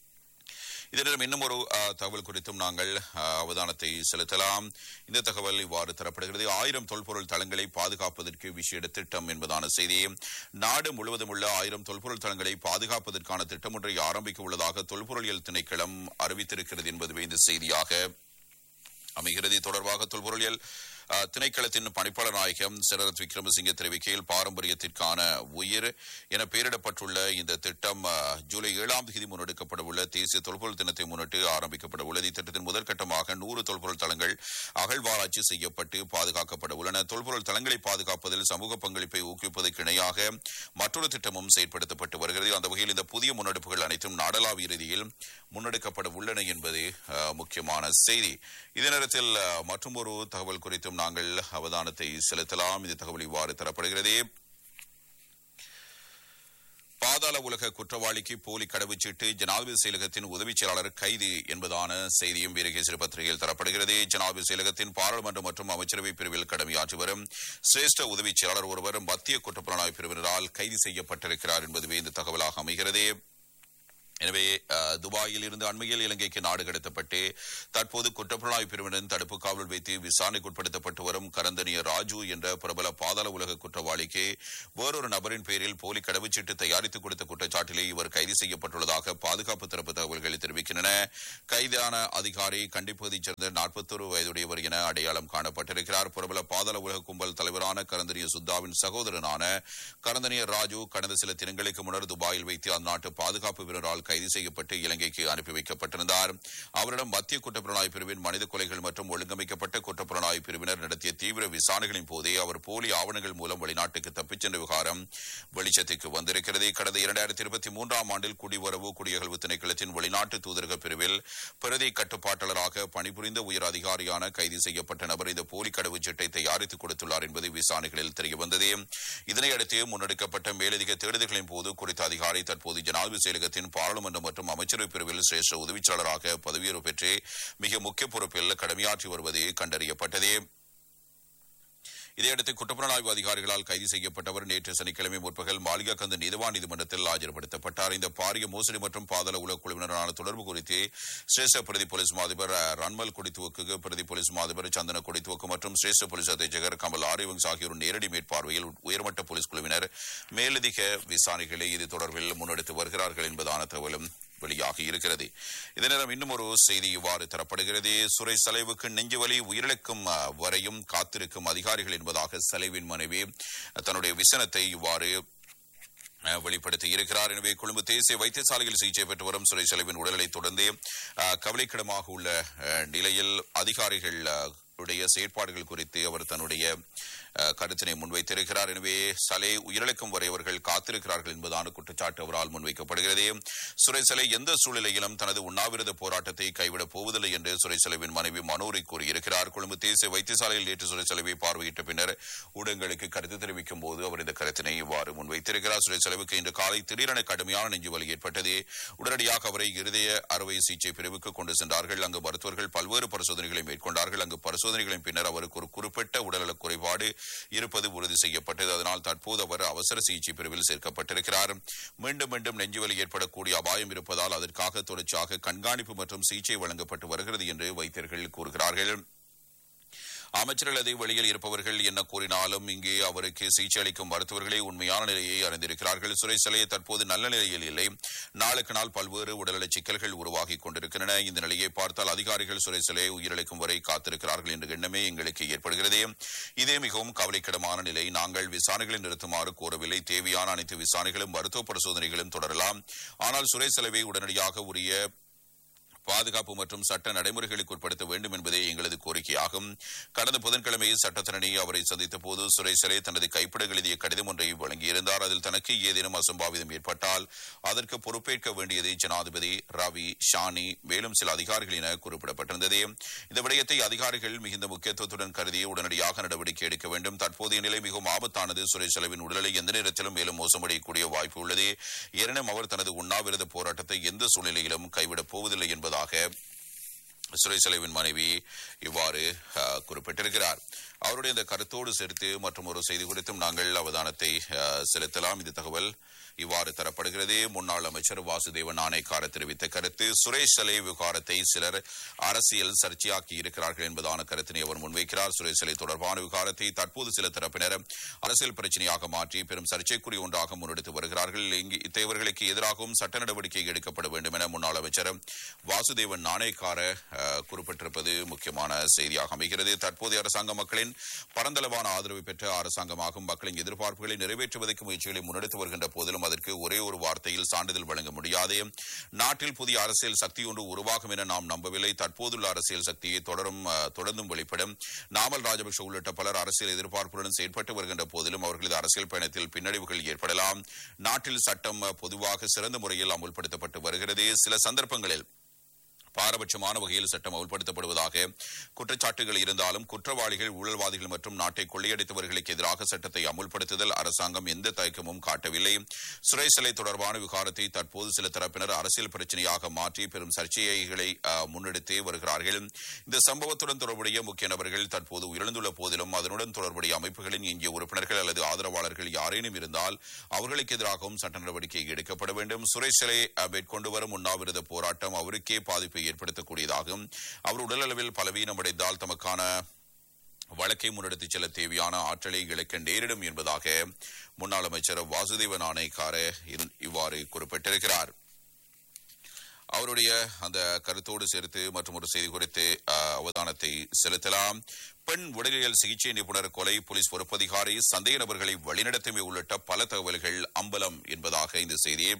இதனிடம் இன்னும் ஒரு அஹ், தகவல் குறித்தும் நாங்கள் அஹ், அவதானத்தை செலுத்தலாம் இந்த தகவல் இவ்வாறு தரப்படுகிறது ஆயிரம் தொல்பொருள் தளங்களை பாதுகாப்பதற்கு விசேட திட்டம் என்பதான செய்தி நாடு முழுவதும் உள்ள ஆயிரம் தொல்பொருள் தளங்களை பாதுகாப்பதற்கான திட்டம் ஒன்றை ஆரம்பிக்க உள்ளதாக தொல்பொருளியல் திணைக்களம் அறிவித்திருக்கிறது என்பதுவே இந்த செய்தியாக அமைகிறது இது தொடர்பாக தொல்பொருளியல் அஹ், திணைக்களத்தின் பணிப்பாளர் நாயகம் சரத் விக்ரமசிங்கே தெரிவிக்கையில் பாரம்பரியத்திற்கான உயிர் என பெயரிடப்பட்டுள்ள இந்த திட்டம் அஹ், ஜூலை ஏழாம் தேதி முன்னெடுக்கப்பட உள்ள தேசிய தொல்பொருள் தினத்தை முன்னிட்டு ஆரம்பிக்கப்பட உள்ளது இத்திட்டத்தின் முதற்கட்டமாக நூறு தொல்பொருள் தளங்கள் அகழ்வாராய்ச்சி செய்யப்பட்டு பாதுகாக்கப்பட உள்ளன தொல்பொருள் தளங்களை பாதுகாப்பதில் சமூக பங்களிப்பை ஊக்குவிப்பதற்கு இணையாக மற்றொரு திட்டமும் செயற்படுத்தப்பட்டு வருகிறது அந்த வகையில் இந்த புதிய முன்னெடுப்புகள் அனைத்தும் நாடளாவிய ரீதியில் முன்னெடுக்கப்பட உள்ளன என்பது அஹ், முக்கியமான செய்தி இதே நேரத்தில் அஹ், மற்றும் ஒரு தகவல் குறித்தும் நாங்கள் அவதானத்தை செலுத்தலாம் இந்த தகவல் இவ்வாறு தரப்படுகிறது பாதாள உலக குற்றவாளிக்கு போலி கடவுச்சீட்டு ஜனாதிபதி செயலகத்தின் உதவிச் செயலாளர் கைது என்பதான செய்தியும் வீரகேசரி பத்திரிகையில் தரப்படுகிறது ஜனாதிபதி செயலகத்தின் பாராளுமன்ற மற்றும் அமைச்சரவை பிரிவில் கடமையாற்றி வரும் சிரேஷ்ட உதவிச் செயலாளர் ஒருவர் மத்திய குற்றப்புலனாய்வு பிரிவினரால் கைது செய்யப்பட்டிருக்கிறார் என்பதுவே இந்த தகவலாக அமைகிறது எனவே அஹ், துபாயில் இருந்து அண்மையில் இலங்கைக்கு நாடு கடத்தப்பட்டு தற்போது குற்றப்புலனாய்வு பிரிவினரின் தடுப்பு காவலில் வைத்து விசாரணைக்குட்படுத்தப்பட்டு வரும் கரந்தனிய ராஜு என்ற பிரபல பாதாள உலக குற்றவாளிக்கு வேறொரு நபரின் பேரில் போலி கடவுச்சீட்டு தயாரித்துக் கொடுத்த குற்றச்சாட்டிலே இவர் கைது செய்யப்பட்டுள்ளதாக பாதுகாப்பு தரப்பு தகவல்கள் தெரிவிக்கின்றன கைதான அதிகாரி கண்டிப்பகுதியைச் சேர்ந்த நாற்பத்தொரு வயதுடையவர் என அடையாளம் காணப்பட்டிருக்கிறார் பிரபல பாதாள உலக கும்பல் தலைவரான கரந்தனிய சுத்தாவின் சகோதரனான கரந்தனிய ராஜு கடந்த சில தினங்களுக்கு முன்னர் துபாயில் வைத்து அந்நாட்டு பாதுகாப்பு வீரரால் கைது செய்யப்பட்டு இலங்கைக்கு அனுப்பி வைக்கப்பட்டிருந்தார் அவரிடம் மத்திய குற்றப்புலனாய்வு பிரிவின் மனித கொலைகள் மற்றும் ஒழுங்கமைக்கப்பட்ட குற்றப்புலனாய்வு பிரிவினர் நடத்திய தீவிர விசாரணைகளின் போதே அவர் போலி ஆவணங்கள் மூலம் வெளிநாட்டுக்கு தப்பிச் சென்ற விவகாரம் வெளிச்சத்துக்கு வந்திருக்கிறது கடந்த இரண்டாயிரத்தி இருபத்தி மூன்றாம் ஆண்டில் குடிவரவு குடியகழ்வு திணைக்களத்தின் வெளிநாட்டு தூதரக பிரிவில் பிரதி கட்டுப்பாட்டாளராக பணிபுரிந்த உயர் அதிகாரியான கைது செய்யப்பட்ட நபர் இந்த போலி கடவுச்சீட்டை தயாரித்துக் கொடுத்துள்ளார் என்பது விசாரணைகளில் தெரியவந்தது இதனையடுத்து முன்னெடுக்கப்பட்ட மேலதிக தேடுதல்களின் போது குறித்த அதிகாரி தற்போது ஜனாதிபதி செயலகத்தின் பாராளுமன்ற மற்றும் அமைச்சரவை பிரிவில் சிரேஷ்ட உதவிச்சாளராக பதவியுயர்வு பெற்று மிக முக்கிய பொறுப்பில் கடமையாற்றி வருவது கண்டறியப்பட்டது இதையடுத்து குற்றப்புலனாய்வு அதிகாரிகளால் கைது செய்யப்பட்டவர் நேற்று சனிக்கிழமை முற்பகல் மாளிகாகந்து நீதிவான் நீதிமன்றத்தில் ஆஜர்படுத்தப்பட்டார் இந்த பாரிய மோசடி மற்றும் பாதாள உலக குழுவினரான தொடர்பு குறித்து சிரேஷ்ட பிரதி போலீஸ் மாதிபர் அஹ், ரன்மல் கொடித்துவக்கு பிரதி போலீஸ் மாதிபர் சந்தன கொடித்துவக்கு மற்றும் சிரேஷ்ட போலீஸ் அधीक्षகர் கமல் ஆரியவங்ஸ் ஆகியோர் நேரடி மேற்பார்வையில் உயர்மட்ட போலீஸ் குழுவினர் மேலதிக விசாரணைகளை இது தொடர்பில் முன்னெடுத்து வருகிறார்கள் என்பதான தகவலும் வெளியாகி இருக்கிறது இதே நேரம் இன்னும் ஒரு செய்தி இவ்வாறு தரப்படுகிறது சுரை சலைவுக்கு நெஞ்சுவலி உயிரிழக்கும் அஹ், வரையும் காத்திருக்கும் அதிகாரிகள் என்பதாக சலைவின் மனைவி அஹ், தன்னுடைய விசனத்தை இவ்வாறு அஹ், வெளிப்படுத்தி இருக்கிறார் எனவே கொழும்பு தேசிய வைத்தியசாலையில் சிகிச்சை பெற்று வரும் சுரேஷ் செலவின் உடல்நிலை தொடர்ந்து அஹ், கவலைக்கிடமாக உள்ள அஹ், நிலையில் அதிகாரிகள் அஹ், உடைய செயற்பாடுகள் குறித்து அவர் தன்னுடைய அஹ், கருத்தினை முன்வைத்திருக்கிறார் எனவே சலை உயிரிழக்கும் வரை அவர்கள் காத்திருக்கிறார்கள் என்பதான குற்றச்சாட்டு அவரால் முன்வைக்கப்படுகிறது சுரேசலை எந்த சூழ்நிலையிலும் தனது உண்ணாவிரத போராட்டத்தை கைவிடப் போவதில்லை என்று சுரேசலைவின் மனைவி மனோரை கூறியிருக்கிறார் கொழும்பு தேசிய வைத்தியசாலையில் நேற்று சுரேசலைவை பார்வையிட்ட பின்னர் ஊடகங்களுக்கு கருத்து தெரிவிக்கும் போது அவர் இந்த கருத்தினை இவ்வாறு முன்வைத்திருக்கிறார் சுரேசலைவுக்கு இன்று காலை திடீரென கடுமையான நெஞ்சு வலி ஏற்பட்டது உடனடியாக அவரை இருதய அறுவை சிகிச்சை பிரிவுக்கு கொண்டு சென்றார்கள் அங்கு மருத்துவர்கள் பல்வேறு பரிசோதனைகளை மேற்கொண்டார்கள் அங்கு பரிசோதனைகளின் பின்னர் அவருக்கு ஒரு குறிப்பிட்ட உடல்நலக் குறைபாடு இருப்பது உறுதி செய்யப்பட்டது அதனால் தற்போது அவர் அவசர சிகிச்சை பிரிவில் சேர்க்கப்பட்டிருக்கிறார் மீண்டும் மீண்டும் நெஞ்சுவலி ஏற்படக்கூடிய அபாயம் இருப்பதால் அதற்காக தொடர்ச்சியாக கண்காணிப்பு மற்றும் சிகிச்சை வழங்கப்பட்டு வருகிறது என்று வைத்தியர்கள் கூறுகிறார்கள் அமைச்சர்கள் அதை வெளியில் இருப்பவர்கள் என்ன கூறினாலும் இங்கே அவருக்கு சிகிச்சை அளிக்கும் மருத்துவர்களே உண்மையான நிலையை அறிந்திருக்கிறார்கள் சுரேசலே தற்போது நல்ல நிலையில் இல்லை நாளுக்கு நாள் பல்வேறு உடல்நல சிக்கல்கள் உருவாகி கொண்டிருக்கின்றன இந்த நிலையை பார்த்தால் அதிகாரிகள் சுரேசலே உயிரிழக்கும் வரை காத்திருக்கிறார்கள் என்ற எண்ணமே எங்களுக்கு ஏற்படுகிறது இதே மிகவும் கவலைக்கிடமான நிலை நாங்கள் விசாரணைகளை நிறுத்துமாறு கோரவில்லை தேவையான அனைத்து விசாரணைகளும் மருத்துவ பரிசோதனைகளும் தொடரலாம் ஆனால் சுரேசலவை உடனடியாக உரிய பாதுகாப்பு மற்றும் சட்ட நடைமுறைகளுக்கு உட்படுத்த வேண்டும் என்பதே எங்களது கோரிக்கையாகும் கடந்த புதன்கிழமை சட்டத்தரணி அவரை சந்தித்த போது சுரேசரே தனது கைப்பட எழுதிய கடிதம் ஒன்றை வழங்கியிருந்தார் அதில் தனக்கு ஏதேனும் அசம்பாவிதம் ஏற்பட்டால் அதற்கு பொறுப்பேற்க வேண்டியது ஜனாதிபதி ரவி ஷானி மேலும் சில அதிகாரிகள் என குறிப்பிடப்பட்டிருந்தது இந்த விடயத்தை அதிகாரிகள் மிகுந்த முக்கியத்துவத்துடன் கருதி உடனடியாக நடவடிக்கை எடுக்க வேண்டும் தற்போதைய நிலை மிகவும் ஆபத்தானது சுரேஷ் செலவின் உடலை எந்த நேரத்திலும் மேலும் மோசமடையக்கூடிய வாய்ப்பு உள்ளது எனினும் அவர் தனது உண்ணாவிரத போராட்டத்தை எந்த சூழ்நிலையிலும் கைவிடப் போவதில்லை என்பதாக சுரேஷ் செலவின் மனைவி இவ்வாறு அஹ், குறிப்பிட்டிருக்கிறார் அவருடைய இந்த கருத்தோடு சேர்த்து மற்றும் ஒரு செய்தி குறித்தும் நாங்கள் அவதானத்தை அஹ், செலுத்தலாம் இந்த தகவல் இவ்வாறு தரப்படுகிறது முன்னாள் அமைச்சர் வாசுதேவன் நாணயக்கார தெரிவித்த கருத்து சுரேஷ் சலை விவகாரத்தை சிலர் அரசியல் சர்ச்சையாக்கி இருக்கிறார்கள் என்பதான கருத்தினை அவர் முன்வைக்கிறார் சுரேஷ் சலை தொடர்பான விவகாரத்தை தற்போது சில தரப்பினர் அரசியல் பிரச்சனையாக மாற்றி பெரும் சர்ச்சைக்குரிய ஒன்றாக முன்னெடுத்து வருகிறார்கள் இங்கு இத்தகையவர்களுக்கு எதிராகவும் சட்ட நடவடிக்கை எடுக்கப்பட வேண்டும் என முன்னாள் அமைச்சர் வாசுதேவன் நாணயக்கார அஹ், குறிப்பிட்டிருப்பது முக்கியமான செய்தியாக அமைகிறது தற்போதைய அரசாங்க மக்களின் பரந்தளவான ஆதரவு பெற்ற அரசாங்கமாகும் மக்களின் எதிர்பார்ப்புகளை நிறைவேற்றுவதற்கு முயற்சிகளை முன்னெடுத்து வருகின்ற போதிலும் அதற்கு ஒரே ஒரு வார்த்தையில் சான்றிதழ் வழங்க முடியாது நாட்டில் புதிய அரசியல் சக்தி ஒன்று உருவாகும் என நாம் நம்பவில்லை தற்போதுள்ள அரசியல் சக்தியை தொடரும் அஹ், தொடர்ந்தும் வெளிப்படும் நாமல் ராஜபக்ஷ உள்ளிட்ட பலர் அரசியல் எதிர்பார்ப்புடன் செயற்பட்டு வருகின்ற போதிலும் அவர்களது அரசியல் பயணத்தில் பின்னடைவுகள் ஏற்படலாம் நாட்டில் சட்டம் அஹ், பொதுவாக சிறந்த முறையில் அமுல்படுத்தப்பட்டு வருகிறது சில சந்தர்ப்பங்களில் பாரபட்சமான வகையில் சட்டம் அமல்படுத்தப்படுவதாக குற்றச்சாட்டுகள் இருந்தாலும் குற்றவாளிகள் ஊழல்வாதிகள் மற்றும் நாட்டை கொள்ளையடித்தவர்களுக்கு எதிராக சட்டத்தை அமுல்படுத்துதல் அரசாங்கம் எந்த தயக்கமும் காட்டவில்லை சிறை சிலை தொடர்பான விவகாரத்தை தற்போது சில தரப்பினர் அரசியல் பிரச்சனையாக மாற்றி பெரும் சர்ச்சைகளை அஹ், முன்னெடுத்து வருகிறார்கள் இந்த சம்பவத்துடன் தொடர்புடைய முக்கிய நபர்கள் தற்போது உயர்ந்துள்ள போதிலும் அதனுடன் தொடர்புடைய அமைப்புகளின் எஞ்சிய உறுப்பினர்கள் அல்லது ஆதரவாளர்கள் யாரேனும் இருந்தால் அவர்களுக்கு எதிராகவும் சட்ட நடவடிக்கை எடுக்கப்பட வேண்டும் சுரை சிலை அஹ், மேற்கொண்டு வரும் உண்ணாவிரத போராட்டம் அவருக்கே பாதிப்பை ஏற்படுத்தக்கூடியதாகும் அவர் உடலளவில் பலவீனமடைந்தால் தமக்கான வழக்கை முன்னெடுத்துச் செல்ல தேவையான ஆற்றலை இழக்க நேரிடும் என்பதாக முன்னாள் அமைச்சர் வாசுதேவ நாணயக்கார இந்- இவ்வாறு குறிப்பிட்டிருக்கிறார் அவருடைய அந்த கருத்தோடு சேர்த்து மற்றும் ஒரு செய்தி குறித்து அஹ், அவதானத்தை செலுத்தலாம் பெண் உடலியல் சிகிச்சை நிபுணர் கொலை போலீஸ் பொறுப்பதிகாரி சந்தேக நபர்களை வழிநடத்தமை உள்ளிட்ட பல தகவல்கள் அம்பலம் என்பதாக இந்த செய்தியை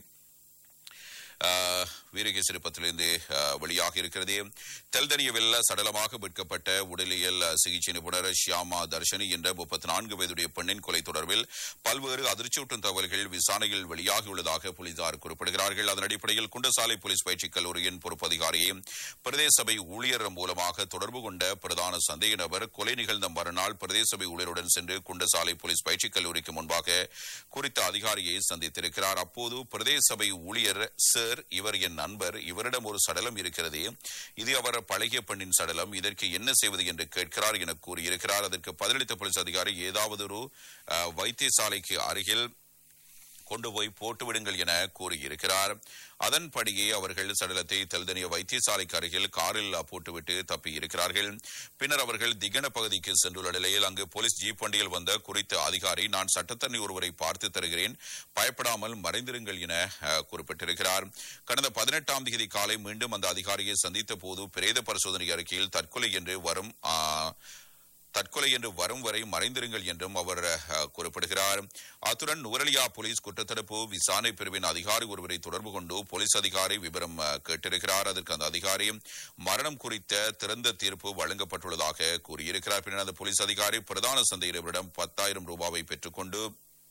வீரகேசரிப்பத்திலிருந்து வெளியாக இருக்கிறது தெல்தனியவில் சடலமாக மீட்கப்பட்ட உடலியல் அஹ், சிகிச்சை நிபுணர் ஷியாமா தர்ஷனி என்ற முப்பத்தி நான்கு வயதுடைய பெண்ணின் கொலை தொடர்பில் பல்வேறு அதிர்ச்சியூட்டும் தகவல்கள் விசாரணையில் வெளியாகியுள்ளதாக போலீசார் குறிப்பிடுகிறார்கள் அதன் அடிப்படையில் குண்டசாலை போலீஸ் பயிற்சிக் கல்லூரியின் பொறுப்பதிகாரியை பிரதேச சபை ஊழியர் மூலமாக தொடர்பு கொண்ட பிரதான சந்தேக நபர் கொலை நிகழ்ந்த மறுநாள் பிரதேச சபை ஊழியருடன் சென்று குண்டசாலை போலீஸ் பயிற்சிக் கல்லூரிக்கு முன்பாக குறித்த அதிகாரியை சந்தித்திருக்கிறார் அப்போது பிரதேச சபை ஊழியர் சார் இவர் என் நண்பர் இவரிடம் ஒரு சடலம் இருக்கிறது இது அவர் பழகிய பெண்ணின் சடலம் இதற்கு என்ன செய்வது என்று கேட்கிறார் என கூறியிருக்கிறார் அதற்கு பதிலளித்த போலீஸ் அதிகாரி ஏதாவது ஒரு அஹ், வைத்தியசாலைக்கு அருகில் கொண்டு போய் போட்டு விடுங்கள் என கூறியிருக்கிறார் அதன்படியே அவர்கள் சடலத்தை தெல்தனிய வைத்தியசாலைக்கு அருகில் காரில் போட்டுவிட்டு தப்பியிருக்கிறார்கள் பின்னர் அவர்கள் திகன பகுதிக்கு சென்றுள்ள நிலையில் அங்கு போலீஸ் ஜீப் வண்டியில் வந்த குறித்த அதிகாரி நான் சட்டத்தண்ணி ஒருவரை பார்த்து தருகிறேன் பயப்படாமல் மறைந்திருங்கள் என அஹ், குறிப்பிட்டிருக்கிறார் கடந்த பதினெட்டாம் தேதி காலை மீண்டும் அந்த அதிகாரியை சந்தித்த போது பிரேத பரிசோதனை அறிக்கையில் தற்கொலை என்று வரும் ஆஹ், தற்கொலை என்று வரும் வரை மறைந்திருங்கள் என்றும் அவர் அஹ், குறிப்பிடுகிறார் அத்துடன் நுவரலியா போலீஸ் குற்றத்தடுப்பு விசாரணை பிரிவின் அதிகாரி ஒருவரை தொடர்பு கொண்டு போலீஸ் அதிகாரி விவரம் அஹ், கேட்டிருக்கிறார் அதற்கு அந்த அதிகாரி மரணம் குறித்த திறந்த தீர்ப்பு வழங்கப்பட்டுள்ளதாக கூறியிருக்கிறார் பின்னர் அந்த போலீஸ் அதிகாரி பிரதான சந்தையினரிடம் பத்தாயிரம் ரூபாவை பெற்றுக்கொண்டு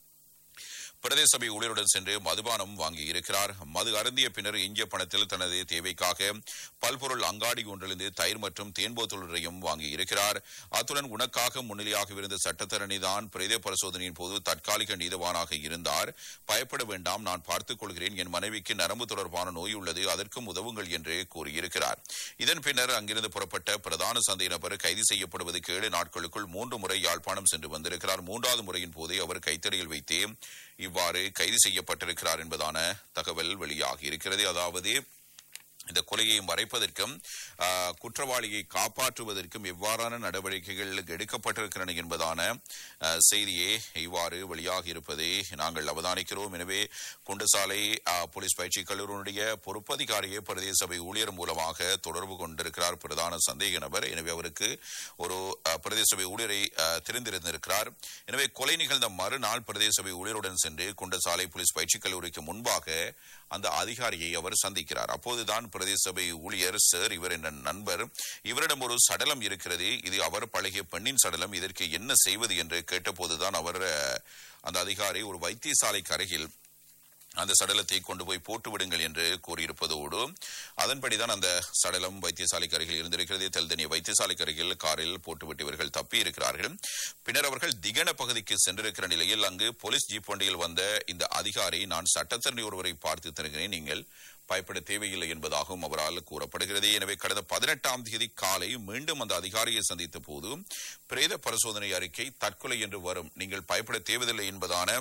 பிரதேச சபை ஊழியருடன் சென்று மதுபானம் வாங்கியிருக்கிறார் மது அருந்திய பின்னர் எஞ்சிய பணத்தில் தனது தேவைக்காக பல்பொருள் அங்காடி ஒன்றிலிருந்து தயிர் மற்றும் தேன் போத்தலரையும் வாங்கியிருக்கிறார் அத்துடன் உனக்காக முன்னிலையாக இருந்த சட்டத்தரணி தான் பிரேத பரிசோதனையின் போது தற்காலிக நீதவானாக இருந்தார் பயப்பட வேண்டாம் நான் பார்த்துக் கொள்கிறேன் என் மனைவிக்கு நரம்பு தொடர்பான நோய் உள்ளது அதற்கும் உதவுங்கள் என்று கூறியிருக்கிறார் இதன் பின்னர் அங்கிருந்து புறப்பட்ட பிரதான சந்தை நபர் கைது செய்யப்படுவதற்கு ஏழு நாட்களுக்குள் மூன்று முறை யாழ்ப்பாணம் சென்று வந்திருக்கிறார் மூன்றாவது முறையின் போதே அவர் கைத்தறியில் வைத்தே இவ்வாறு கைது செய்யப்பட்டிருக்கிறார் என்பதான தகவல் வெளியாகி இருக்கிறது அதாவது இந்த கொலையை மறைப்பதற்கும் ஆ, குற்றவாளியை காப்பாற்றுவதற்கும் எவ்வாறான நடவடிக்கைகள் எடுக்கப்பட்டிருக்கின்றன என்பதான ஆ, செய்தியே இவ்வாறு வெளியாகி இருப்பதை நாங்கள் அவதானிக்கிறோம் எனவே குண்டசாலை ஆ, போலீஸ் பயிற்சி கல்லூரியினுடைய பொறுப்பதிகாரியை பிரதேச சபை ஊழியர் மூலமாக தொடர்பு கொண்டிருக்கிறார் பிரதான சந்தேக நபர் எனவே அவருக்கு ஒரு ஆ, பிரதேச சபை ஊழியரை ஆ, தெரிந்திருந்திருக்கிறார் எனவே கொலை நிகழ்ந்த மறுநாள் பிரதேச சபை ஊழியருடன் சென்று குண்டசாலை போலீஸ் பயிற்சி கல்லூரிக்கு முன்பாக அந்த அதிகாரியை அவர் சந்திக்கிறார் அப்போதுதான் பிரதேச சபை ஊழியர் சார் இவர் என்ற நண்பர் இவரிடம் ஒரு சடலம் இருக்கிறது இது அவர் பழகிய பெண்ணின் சடலம் இதற்கு என்ன செய்வது என்று கேட்டபோதுதான் அவர் அஹ், அந்த அதிகாரி ஒரு வைத்தியசாலைக்கு அருகில் அந்த சடலத்தை கொண்டு போய் போட்டு விடுங்கள் என்று கூறியிருப்பதோடு அதன்படிதான் அந்த சடலம் வைத்தியசாலைக்கு அருகில் இருந்திருக்கிறது தெல்தனிய வைத்தியசாலைக்கு அருகில் காரில் போட்டுவிட்டு இவர்கள் தப்பி இருக்கிறார்கள் பின்னர் அவர்கள் திகன பகுதிக்கு சென்றிருக்கிற நிலையில் அங்கு போலீஸ் ஜீப் வண்டியில் வந்த இந்த அதிகாரி நான் சட்டத்தரணி ஒருவரை பார்த்து தருகிறேன் நீங்கள் பயப்பட தேவையில்லை என்பதாகவும் அவரால் கூறப்படுகிறது எனவே கடந்த பதினெட்டாம் தேதி காலை மீண்டும் அந்த அதிகாரியை சந்தித்த போது பிரேத பரிசோதனை அறிக்கை தற்கொலை என்று வரும் நீங்கள் பயப்பட தேவையில்லை என்பதான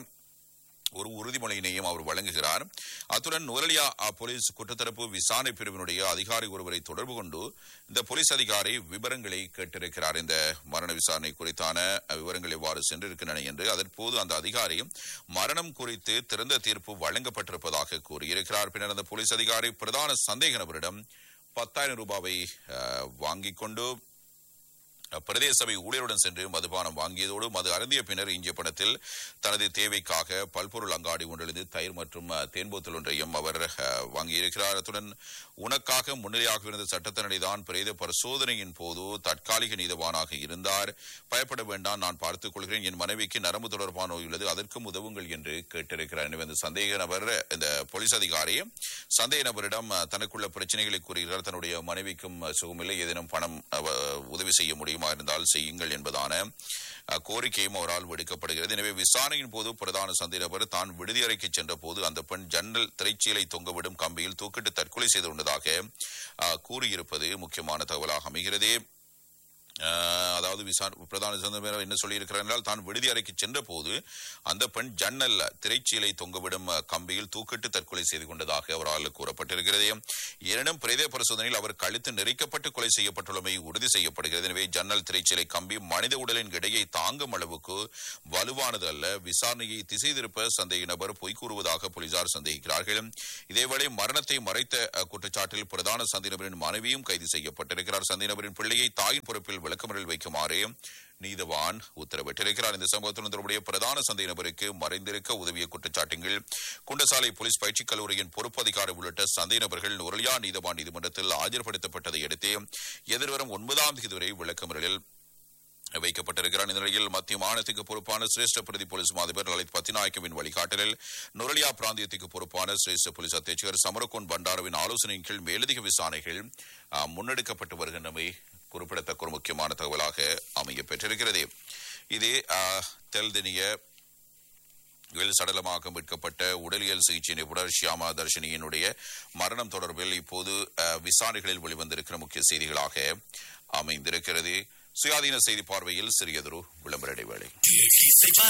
ஒரு உறுதிமொழியினையும் அவர் வழங்குகிறார் அத்துடன் நுவரலியா அ, போலீஸ் குற்றத்தரப்பு விசாரணை பிரிவினுடைய அதிகாரி ஒருவரை தொடர்பு கொண்டு இந்த போலீஸ் அதிகாரி விவரங்களை கேட்டிருக்கிறார் இந்த மரண விசாரணை குறித்தான அ, விவரங்கள் எவ்வாறு சென்றிருக்கின்றன என்று அதற்போது அந்த அதிகாரி மரணம் குறித்து திறந்த தீர்ப்பு வழங்கப்பட்டிருப்பதாக கூறியிருக்கிறார் பின்னர் அந்த போலீஸ் அதிகாரி பிரதான சந்தேக நபரிடம் பத்தாயிரம் ரூபாவை அ, வாங்கிக் கொண்டு பிரதேச சபை ஊழியருடன் சென்று மதுபானம் வாங்கியதோடு மது அருந்திய பின்னர் இந்திய பணத்தில் தனது தேவைக்காக பல்பொருள் அங்காடி ஒன்றிலிருந்து தயிர் மற்றும் அஹ், தேன் போத்தல் ஒன்றையும் அவர் அஹ், வாங்கியிருக்கிறார் அத்துடன் உனக்காக முன்னிலையாக இருந்த சட்டத்தினடிதான் பிரேத பரிசோதனையின் போது தற்காலிக நீதவானாக இருந்தார் பயப்பட வேண்டாம் நான் பார்த்துக் கொள்கிறேன் என் மனைவிக்கு நரம்பு தொடர்பான நோய் உள்ளது அதற்கும் உதவுங்கள் என்று கேட்டிருக்கிறார் எனவே இந்த சந்தேக நபர் இந்த போலீஸ் அதிகாரி சந்தேக நபரிடம் அஹ், தனக்குள்ள பிரச்சனைகளை கூறுகிறார் தன்னுடைய மனைவிக்கும் அஹ், சுகமில்லை ஏதேனும் பணம் அஹ், உதவி செய்ய முடியுமா இருந்தால் செய்யுங்கள் என்பதான அஹ், கோரிக்கையும் அவரால் விடுக்கப்படுகிறது எனவே விசாரணையின் போது பிரதான சந்தேக நபர் தான் விடுதி அறைக்கு சென்ற போது அந்த பெண் ஜன்னல் திரைச்சீலை தொங்கவிடும் கம்பியில் தூக்கிட்டு தற்கொலை செய்து கொண்டதாக அஹ், கூறியிருப்பது முக்கியமான தகவலாக அமைகிறது அஹ், அதாவது விசார பிரதான சந்தேகம் என்ன சொல்லியிருக்கிறார் என்றால் தான் விடுதி அறைக்கு சென்ற போது அந்த பெண் ஜன்னல் திரைச்சீலை தொங்கவிடும் அஹ், கம்பியில் தூக்கிட்டு தற்கொலை செய்து கொண்டதாக அவரால் கூறப்பட்டிருக்கிறது எனினும் பிரேத பரிசோதனையில் அவர் கழுத்து நெரிக்கப்பட்டு கொலை செய்யப்பட்டுள்ளமை உறுதி செய்யப்படுகிறது எனவே ஜன்னல் திரைச்சீலை கம்பி மனித உடலின் இடையை தாங்கும் அளவுக்கு வலுவானது அல்ல விசாரணையை திசை திருப்ப சந்தேக நபர் பொய் கூறுவதாக போலீசார் சந்தேகிக்கிறார்கள் இதேவேளை மரணத்தை மறைத்த அஹ், குற்றச்சாட்டில் பிரதான சந்தேக நபரின் மனைவியும் கைது செய்யப்பட்டிருக்கிறார் சந்தேக நபரின் பிள்ளையை தாயின் பொறுப்பில் விளக்கமறில் வைக்குமாறு நீதவான் உத்தரவிட்டிருக்கிறார் இந்த சம்பவத்துடன் தொடர்புடைய பிரதான சந்தேக நபருக்கு மறைந்திருக்க உதவிய குற்றச்சாட்டுகள் குண்டசாலை போலீஸ் பயிற்சிக் கல்லூரியின் பொறுப்பு அதிகாரி உள்ளிட்ட சந்தேக நபர்கள் நுரலியா நீதவான் நீதிமன்றத்தில் ஆஜர்படுத்தப்பட்டதை அடுத்து எதிர்வரும் ஒன்பதாம் தேதி வரை விளக்கமறியலில் வைக்கப்பட்டிருக்கிறார் இந்த நிலையில் மத்திய மாநிலத்துக்கு பொறுப்பான சிரேஷ்ட பிரதி போலீஸ் மாதிபர் லலித் பத்திநாயக்கவின் வழிகாட்டலில் நுரலியா பிராந்தியத்துக்கு பொறுப்பான சிரேஷ்ட போலீஸ் அத்தியட்சகர் சமரகோன் பண்டாரவின் ஆலோசனையின் கீழ் மேலதிக விசாரணைகள் ஆ, முன்னெடுக்கப்பட்டு வருகின்றமை குறிப்பிடத்தக்க ஒரு முக்கியமான தகவலாக அமைய பெற்றிருக்கிறது இது ஆ, தெல்தினிய இதில் சடலமாக மீட்கப்பட்ட உடலியல் சிகிச்சை நிபுணர் ஷியாமா தர்ஷினியினுடைய மரணம் தொடர்பில் இப்போது அஹ், விசாரணைகளில் வெளிவந்திருக்கிற முக்கிய செய்திகளாக அமைந்திருக்கிறது சுயாதீன செய்தி பார்வையில் சிறியதொரு விளம்பர இடைவேளை